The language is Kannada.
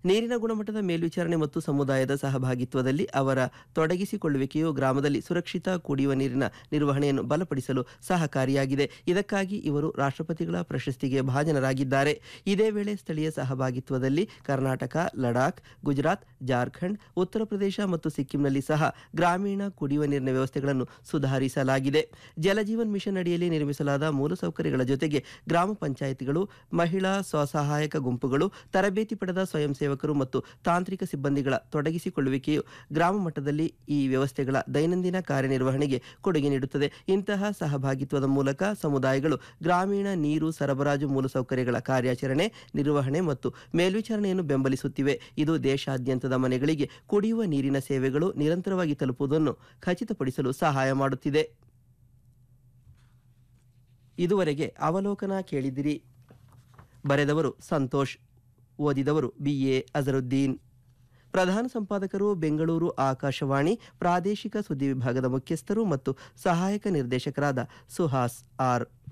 ನೀರಿನ ಗುಣಮಟ್ಟದ ಮೇಲ್ವಿಚಾರಣೆ ಮತ್ತು ಸಮುದಾಯದ ಸಹಭಾಗಿತ್ವದಲ್ಲಿ ಅವರ ತೊಡಗಿಸಿಕೊಳ್ಳುವಿಕೆಯು ಗ್ರಾಮದಲ್ಲಿ ಸುರಕ್ಷಿತ ಕುಡಿಯುವ ನೀರಿನ ನಿರ್ವಹಣೆಯನ್ನು ಬಲಪಡಿಸಲು ಸಹಕಾರಿಯಾಗಿದೆ ಇದಕ್ಕಾಗಿ ಇವರು ರಾಷ್ಟ್ರಪತಿಗಳ ಪ್ರಶಸ್ತಿಗೆ ಭಾಜನರಾಗಿದ್ದಾರೆ ಇದೇ ವೇಳೆ ಸ್ಥಳೀಯ ಸಹಭಾಗಿತ್ವದಲ್ಲಿ ಕರ್ನಾಟಕ ಲಡಾಖ್ ಗುಜರಾತ್ ಜಾರ್ಖಂಡ್ ಉತ್ತರ ಪ್ರದೇಶ ಮತ್ತು ಸಿಕ್ಕಿಂನಲ್ಲಿ ಸಹ ಗ್ರಾಮೀಣ ಕುಡಿಯುವ ನೀರಿನ ವ್ಯವಸ್ಥೆಗಳನ್ನು ಸುಧಾರಿಸಲಾಗಿದೆ ಜಲಜೀವನ್ ಮಿಷನ್ ಅಡಿಯಲ್ಲಿ ನಿರ್ಮಿಸಲಾದ ಮೂಲಸೌಕರ್ಯಗಳ ಜೊತೆಗೆ ಗ್ರಾಮ ಪಂಚಾಯಿತಿಗಳು ಮಹಿಳಾ ಸ್ವಸಹಾಯಕ ಗುಂಪುಗಳು ತರಬೇತಿ ಪಡೆದ ಸ್ವಯಂ ಸೇವಕರು ಮತ್ತು ತಾಂತ್ರಿಕ ಸಿಬ್ಬಂದಿಗಳ ತೊಡಗಿಸಿಕೊಳ್ಳುವಿಕೆಯು ಗ್ರಾಮ ಮಟ್ಟದಲ್ಲಿ ಈ ವ್ಯವಸ್ಥೆಗಳ ದೈನಂದಿನ ಕಾರ್ಯನಿರ್ವಹಣೆಗೆ ಕೊಡುಗೆ ನೀಡುತ್ತದೆ ಇಂತಹ ಸಹಭಾಗಿತ್ವದ ಮೂಲಕ ಸಮುದಾಯಗಳು ಗ್ರಾಮೀಣ ನೀರು ಸರಬರಾಜು ಮೂಲಸೌಕರ್ಯಗಳ ಕಾರ್ಯಾಚರಣೆ ನಿರ್ವಹಣೆ ಮತ್ತು ಮೇಲ್ವಿಚಾರಣೆಯನ್ನು ಬೆಂಬಲಿಸುತ್ತಿವೆ ಇದು ದೇಶಾದ್ಯಂತದ ಮನೆಗಳಿಗೆ ಕುಡಿಯುವ ನೀರಿನ ಸೇವೆಗಳು ನಿರಂತರವಾಗಿ ತಲುಪುವುದನ್ನು ಖಚಿತಪಡಿಸಲು ಸಹಾಯ ಮಾಡುತ್ತಿದೆ ಇದುವರೆಗೆ ಅವಲೋಕನ ಕೇಳಿದಿರಿ ಬರೆದವರು ಸಂತೋಷ್ ಓದಿದವರು ಬಿ ಎ ಅಜರುದ್ದೀನ್ ಪ್ರಧಾನ ಸಂಪಾದಕರು ಬೆಂಗಳೂರು ಆಕಾಶವಾಣಿ ಪ್ರಾದೇಶಿಕ ಸುದ್ದಿ ವಿಭಾಗದ ಮುಖ್ಯಸ್ಥರು ಮತ್ತು ಸಹಾಯಕ ನಿರ್ದೇಶಕರಾದ ಸುಹಾಸ್ ಆರ್